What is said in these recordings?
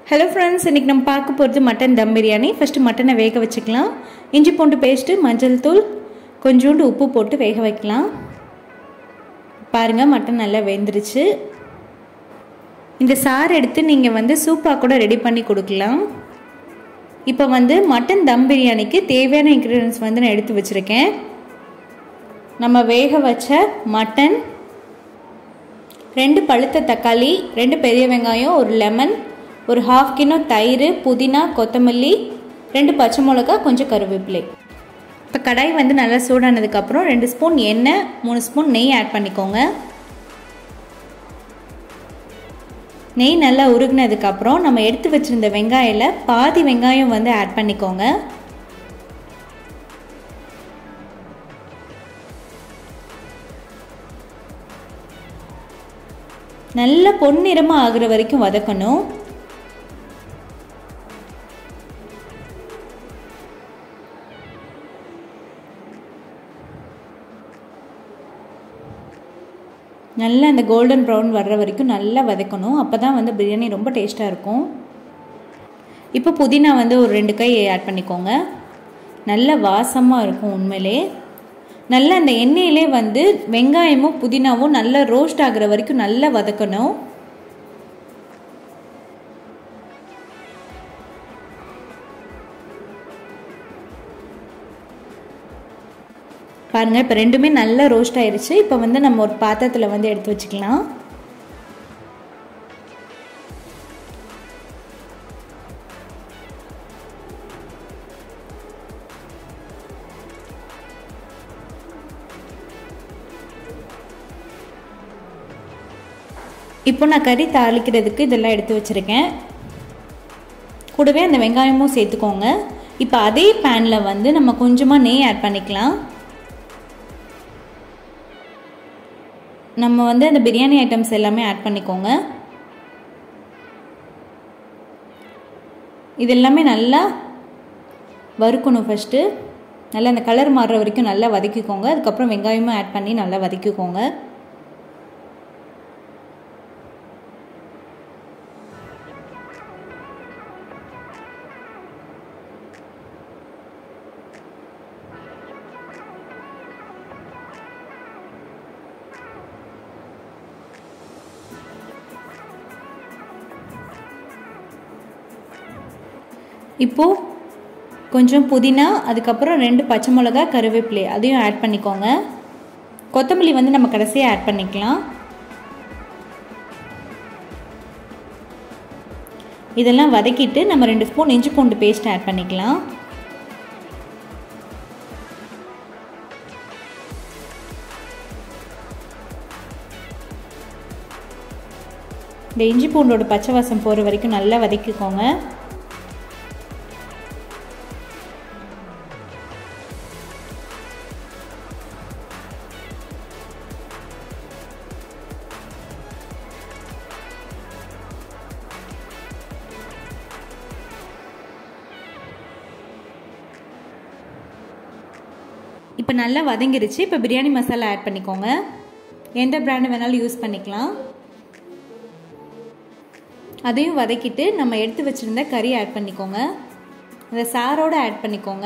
hello friends இன்றைக்கி நம்ம பார்க்க போகிறது மட்டன் தம் பிரியாணி ஃபஸ்ட்டு மட்டனை வேக வச்சுக்கலாம் இஞ்சி பூண்டு பேஸ்ட்டு மஞ்சள் தூள் கொஞ்சோண்டு உப்பு போட்டு வேக வைக்கலாம் பாருங்கள் மட்டன் நல்லா வெந்துருச்சு இந்த சாறு எடுத்து நீங்கள் வந்து சூப்பாக கூட ரெடி பண்ணி கொடுக்கலாம் இப்போ வந்து மட்டன் தம் பிரியாணிக்கு தேவையான இன்க்ரீடியன்ஸ் வந்து நான் எடுத்து வச்சுருக்கேன் நம்ம வேக வச்ச மட்டன் ரெண்டு பழுத்த தக்காளி ரெண்டு பெரிய வெங்காயம் ஒரு லெமன் ஒரு ஹாஃப் கிலோ தயிர் புதினா கொத்தமல்லி ரெண்டு பச்சை மிளகா கொஞ்சம் கருவேப்பிலை இப்போ கடாய் வந்து நல்லா சூடானதுக்கப்புறம் ரெண்டு ஸ்பூன் எண்ணெய் மூணு ஸ்பூன் நெய் ஆட் பண்ணிக்கோங்க நெய் நல்லா உருகினதுக்கப்புறம் நம்ம எடுத்து வச்சுருந்த வெங்காயில் பாதி வெங்காயம் வந்து ஆட் பண்ணிக்கோங்க நல்ல பொன்னிறமாக ஆகுற வரைக்கும் வதக்கணும் நல்லா அந்த கோல்டன் ப்ரௌன் வர்ற வரைக்கும் நல்லா வதக்கணும் அப்போ தான் வந்து பிரியாணி ரொம்ப டேஸ்ட்டாக இருக்கும் இப்போ புதினா வந்து ஒரு ரெண்டு கை ஆட் பண்ணிக்கோங்க நல்ல வாசமாக இருக்கும் உண்மையிலே நல்லா அந்த எண்ணெயிலே வந்து வெங்காயமும் புதினாவும் நல்லா ரோஸ்ட் ஆகுற வரைக்கும் நல்லா வதக்கணும் பாருங்கள் இப்போ ரெண்டுமே நல்லா ரோஸ்ட் ஆயிடுச்சு இப்போ வந்து நம்ம ஒரு பாத்திரத்தில் வந்து எடுத்து வச்சுக்கலாம் இப்போ நான் கறி தாளிக்கிறதுக்கு இதெல்லாம் எடுத்து வச்சுருக்கேன் கூடவே அந்த வெங்காயமும் சேர்த்துக்கோங்க இப்போ அதே பேனில் வந்து நம்ம கொஞ்சமாக நெய் ஆட் பண்ணிக்கலாம் நம்ம வந்து அந்த பிரியாணி ஐட்டம்ஸ் எல்லாமே ஆட் பண்ணிக்கோங்க இது எல்லாமே நல்லா வறுக்கணும் ஃபஸ்ட்டு நல்லா அந்த கலர் மாறுற வரைக்கும் நல்லா வதக்கிக்கோங்க அதுக்கப்புறம் வெங்காயமும் ஆட் பண்ணி நல்லா வதக்கிக்கோங்க இப்போது கொஞ்சம் புதினா அதுக்கப்புறம் ரெண்டு பச்சை மிளகா கருவேப்பிலை அதையும் ஆட் பண்ணிக்கோங்க கொத்தமல்லி வந்து நம்ம கடைசியாக ஆட் பண்ணிக்கலாம் இதெல்லாம் வதக்கிட்டு நம்ம ரெண்டு ஸ்பூன் இஞ்சி பூண்டு பேஸ்ட் ஆட் பண்ணிக்கலாம் இந்த இஞ்சி பூண்டோட பச்சை வாசம் போகிற வரைக்கும் நல்லா வதக்கிக்கோங்க இப்போ நல்லா வதங்கிருச்சு இப்போ பிரியாணி மசாலா ஆட் பண்ணிக்கோங்க எந்த பிராண்டு வேணாலும் யூஸ் பண்ணிக்கலாம் அதையும் வதக்கிட்டு நம்ம எடுத்து வச்சுருந்த கறி ஆட் பண்ணிக்கோங்க அந்த சாரோடு ஆட் பண்ணிக்கோங்க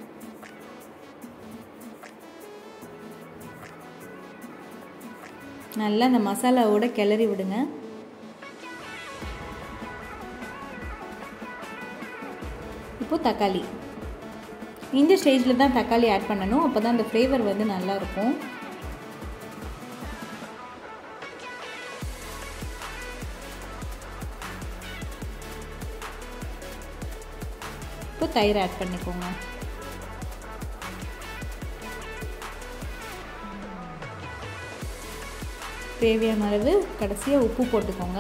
நல்லா அந்த மசாலாவோட கிளறி விடுங்க இப்போ தக்காளி இந்த ஸ்டேஜில் தான் தக்காளி ஆட் பண்ணணும் அப்போ தான் அந்த ஃப்ளேவர் வந்து நல்லாயிருக்கும் இப்போ தயிர் ஆட் பண்ணிக்கோங்க தேவையான அளவு கடைசியாக உப்பு போட்டுக்கோங்க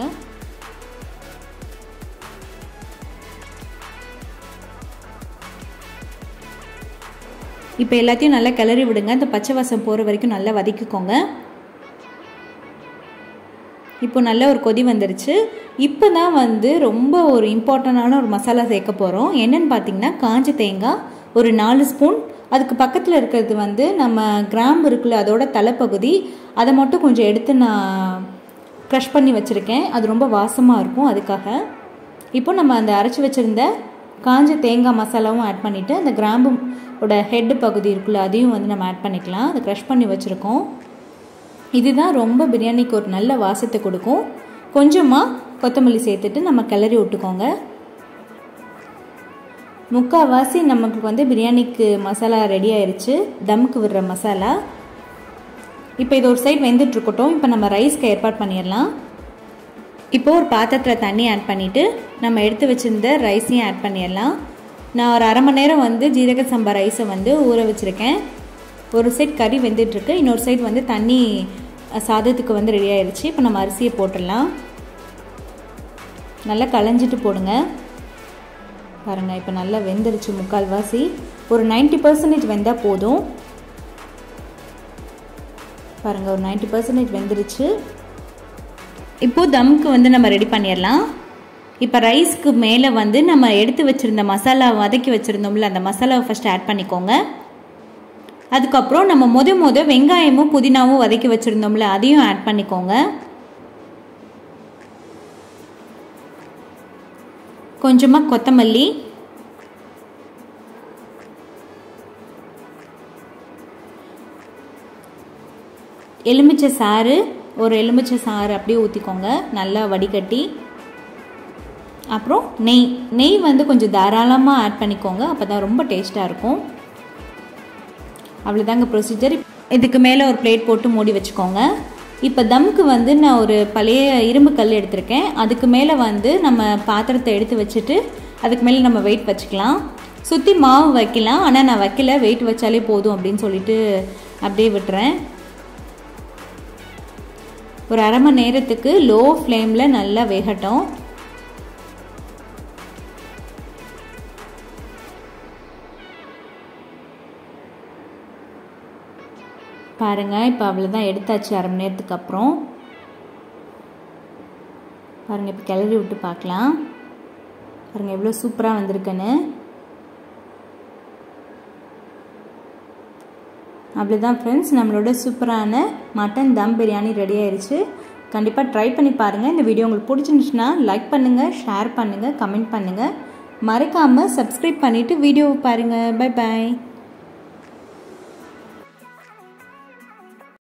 இப்போ எல்லாத்தையும் நல்லா கிளறி விடுங்க இந்த பச்சை வாசம் போகிற வரைக்கும் நல்லா வதக்கிக்கோங்க இப்போ நல்ல ஒரு கொதி வந்துருச்சு இப்போ தான் வந்து ரொம்ப ஒரு இம்பார்ட்டண்டான ஒரு மசாலா சேர்க்க போகிறோம் என்னென்னு பார்த்தீங்கன்னா காஞ்ச தேங்காய் ஒரு நாலு ஸ்பூன் அதுக்கு பக்கத்தில் இருக்கிறது வந்து நம்ம கிராம்பு இருக்குல்ல அதோட தலைப்பகுதி அதை மட்டும் கொஞ்சம் எடுத்து நான் க்ரஷ் பண்ணி வச்சுருக்கேன் அது ரொம்ப வாசமாக இருக்கும் அதுக்காக இப்போ நம்ம அந்த அரைச்சி வச்சுருந்த காஞ்ச தேங்காய் மசாலாவும் ஆட் பண்ணிவிட்டு அந்த கிராம்புவோட ஹெட்டு பகுதி இருக்குல்ல அதையும் வந்து நம்ம ஆட் பண்ணிக்கலாம் அதை க்ரஷ் பண்ணி வச்சுருக்கோம் இதுதான் ரொம்ப பிரியாணிக்கு ஒரு நல்ல வாசத்தை கொடுக்கும் கொஞ்சமாக கொத்தமல்லி சேர்த்துட்டு நம்ம கிளறி விட்டுக்கோங்க முக்கால்வாசி நமக்கு வந்து பிரியாணிக்கு மசாலா ரெடி ஆயிடுச்சு தம்க்கு விடுற மசாலா இப்போ இது ஒரு சைடு வெந்துட்டுருக்கட்டும் இப்போ நம்ம ரைஸ்க்கு ஏற்பாடு பண்ணிடலாம் இப்போது ஒரு பாத்திரத்தில் தண்ணி ஆட் பண்ணிவிட்டு நம்ம எடுத்து வச்சுருந்த ரைஸையும் ஆட் பண்ணிடலாம் நான் ஒரு அரை மணி நேரம் வந்து ஜீரக சம்பா ரைஸை வந்து ஊற வச்சுருக்கேன் ஒரு சைட் கறி வெந்துட்டுருக்கு இன்னொரு சைடு வந்து தண்ணி சாதத்துக்கு வந்து ரெடி ஆயிடுச்சு இப்போ நம்ம அரிசியை போட்டுடலாம் நல்லா களைஞ்சிட்டு போடுங்க பாருங்கள் இப்போ நல்லா வெந்துருச்சு முக்கால்வாசி ஒரு நைன்ட்டி பர்சன்டேஜ் வெந்தால் போதும் பாருங்கள் ஒரு நைன்ட்டி பர்சன்டேஜ் வெந்துருச்சு இப்போது தம்க்கு வந்து நம்ம ரெடி பண்ணிடலாம் இப்போ ரைஸ்க்கு மேலே வந்து நம்ம எடுத்து வச்சுருந்த மசாலா வதக்கி வச்சுருந்தோம்ல அந்த மசாலாவை ஃபஸ்ட் ஆட் பண்ணிக்கோங்க அதுக்கப்புறம் நம்ம முத முத வெங்காயமும் புதினாவும் வதக்கி வச்சுருந்தோம்ல அதையும் ஆட் பண்ணிக்கோங்க கொஞ்சமாக கொத்தமல்லி எலுமிச்சை சாறு ஒரு எலுமிச்சை சாறு அப்படியே ஊற்றிக்கோங்க நல்லா வடிகட்டி அப்புறம் நெய் நெய் வந்து கொஞ்சம் தாராளமாக ஆட் பண்ணிக்கோங்க அப்போ தான் ரொம்ப டேஸ்ட்டாக இருக்கும் அவ்வளோதாங்க ப்ரொசீஜர் இதுக்கு மேலே ஒரு பிளேட் போட்டு மூடி வச்சுக்கோங்க இப்போ தம்க்கு வந்து நான் ஒரு பழைய இரும்பு கல் எடுத்திருக்கேன் அதுக்கு மேலே வந்து நம்ம பாத்திரத்தை எடுத்து வச்சுட்டு அதுக்கு மேலே நம்ம வெயிட் வச்சுக்கலாம் சுற்றி மாவு வைக்கலாம் ஆனால் நான் வைக்கல வெயிட் வச்சாலே போதும் அப்படின்னு சொல்லிட்டு அப்படியே விட்டுறேன் ஒரு அரை மணி நேரத்துக்கு லோ ஃப்ளேமில் நல்லா வேகட்டும் பாருங்கள் இப்போ அவ்வளோதான் எடுத்தாச்சு அரை மணி நேரத்துக்கு அப்புறம் பாருங்கள் இப்போ கிளறி விட்டு பார்க்கலாம் பாருங்கள் எவ்வளோ சூப்பராக வந்திருக்குன்னு அவ்வளோதான் ஃப்ரெண்ட்ஸ் நம்மளோட சூப்பரான மட்டன் தம் பிரியாணி ரெடி ஆயிடுச்சு கண்டிப்பாக ட்ரை பண்ணி பாருங்கள் இந்த வீடியோ உங்களுக்கு பிடிச்சிருந்துச்சுன்னா லைக் பண்ணுங்கள் ஷேர் பண்ணுங்கள் கமெண்ட் பண்ணுங்கள் மறக்காமல் சப்ஸ்கிரைப் பண்ணிவிட்டு வீடியோவை பாருங்கள் பை பாய்